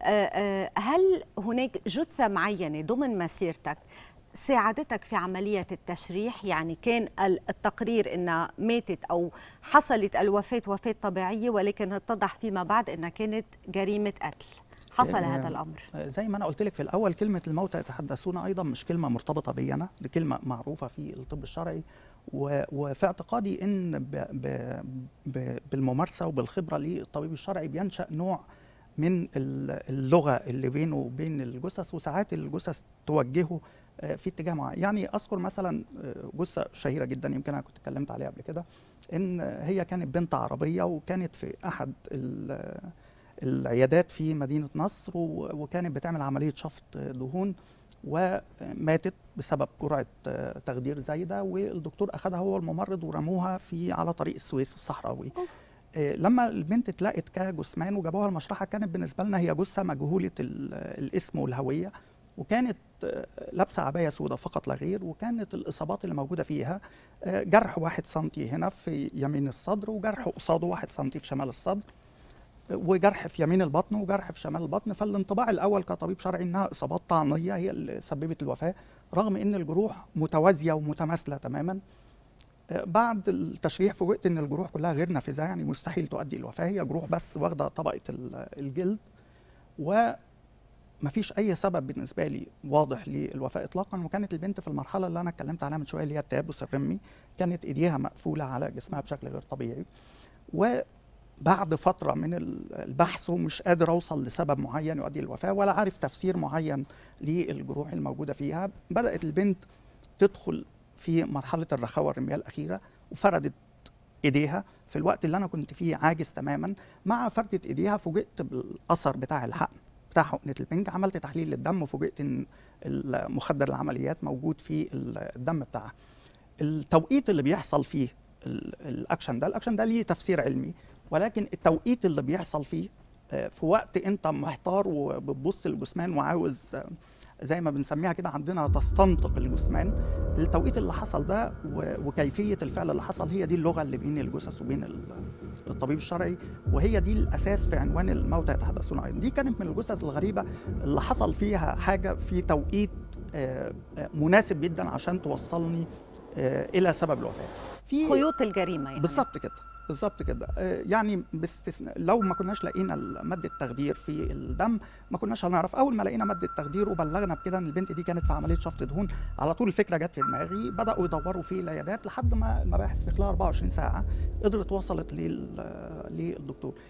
هل هناك جثة معينة ضمن مسيرتك ساعدتك في عملية التشريح يعني كان التقرير أنها ماتت أو حصلت الوفاة وفاة طبيعية ولكن اتضح فيما بعد أنها كانت جريمة قتل حصل هذا الامر زي ما انا قلت لك في الاول كلمه الموتى يتحدثون ايضا مش كلمه مرتبطه بي انا دي كلمه معروفه في الطب الشرعي وفي اعتقادي ان ب ب ب بالممارسه وبالخبره للطبيب الشرعي بينشا نوع من اللغه اللي بينه وبين الجثث وساعات الجثث توجهه في اتجاه معين يعني اذكر مثلا جثه شهيره جدا يمكن انا كنت اتكلمت عليها قبل كده ان هي كانت بنت عربيه وكانت في احد العيادات في مدينه نصر وكانت بتعمل عمليه شفط دهون وماتت بسبب جرعه تخدير زايده والدكتور اخذها هو الممرض ورموها في على طريق السويس الصحراوي لما البنت اتلقت كجثمان وجابوها المشرحه كانت بالنسبه لنا هي جثه مجهوله الاسم والهويه وكانت لابسه عبايه سوداء فقط لا غير وكانت الاصابات اللي موجوده فيها جرح واحد سنتي هنا في يمين الصدر وجرح قصاده واحد سنتي في شمال الصدر وجرح في يمين البطن وجرح في شمال البطن فالانطباع الاول كطبيب شرعي انها اصابات طعنيه هي اللي سببت الوفاه رغم ان الجروح متوازيه ومتماثله تماما بعد التشريح فوجئت ان الجروح كلها غير نافذه يعني مستحيل تؤدي الوفاه هي جروح بس واخده طبقه الجلد و مفيش اي سبب بالنسبه لي واضح للوفاه اطلاقا وكانت البنت في المرحله اللي انا اتكلمت عنها من شويه اللي هي التيبس الرمي كانت ايديها مقفوله على جسمها بشكل غير طبيعي وبعد فتره من البحث ومش قادر اوصل لسبب معين يؤدي للوفاه ولا عارف تفسير معين للجروح الموجوده فيها بدات البنت تدخل في مرحله الرخاوه الرميه الاخيره وفردت ايديها في الوقت اللي انا كنت فيه عاجز تماما مع فردة ايديها فوجئت بالاثر بتاع الحقن بتاع حقنه البنج عملت تحليل للدم وفوجئت ان المخدر العمليات موجود في الدم بتاعها التوقيت اللي بيحصل فيه الاكشن ده الاكشن ده ليه تفسير علمي ولكن التوقيت اللي بيحصل فيه في وقت انت محتار وبتبص للجثمان وعاوز زي ما بنسميها كده عندنا تستنطق الجثمان التوقيت اللي حصل ده وكيفيه الفعل اللي حصل هي دي اللغه اللي بين الجثث وبين الطبيب الشرعي وهي دي الاساس في عنوان الموتى يتحدثون ايضا دي كانت من الجثث الغريبه اللي حصل فيها حاجه في توقيت مناسب جدا عشان توصلني الى سبب الوفاه في خيوط الجريمه يعني بالظبط كده بالظبط كده يعني باستثناء لو ما كناش لقينا ماده تخدير في الدم ما كناش هنعرف اول ما لقينا ماده تخدير وبلغنا بكده ان البنت دي كانت في عمليه شفط دهون على طول الفكره جت في دماغي بداوا يدوروا في العيادات لحد ما المباحث في خلال 24 ساعه قدرت وصلت للدكتور